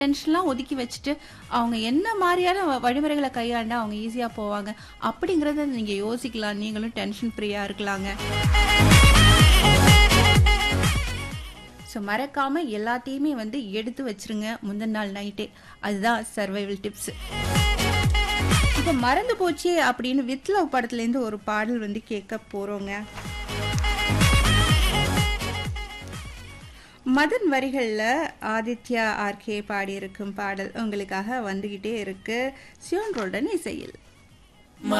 டென்ஷன்லாம் ஒதுக்கி வச்சுட்டு அவங்க என்ன மாதிரியான வ- வழிமுறைகளை கையாண்டா அவங்க ஈஸியா போவாங்க அப்படிங்கறத நீங்க யோசிக்கலாம் நீங்களும் டென்ஷன் ஃப்ரீயா இருக்கலாங்க ஸோ மறக்காம எல்லாத்தையுமே வந்து எடுத்து வச்சிருங்க முந்தின நாள் நைட்டே அதுதான் சர்வைவல் டிப்ஸ் இப்போ மறந்து போச்சே அப்படின்னு வித் லவ் படத்துலேருந்து ஒரு பாடல் வந்து கேட்க போறோங்க மதன் வரிகளில் ஆதித்யா ஆர்கே பாடியிருக்கும் பாடல் உங்களுக்காக வந்துகிட்டே இருக்கு சியோன் ரோல்டன் இசையில்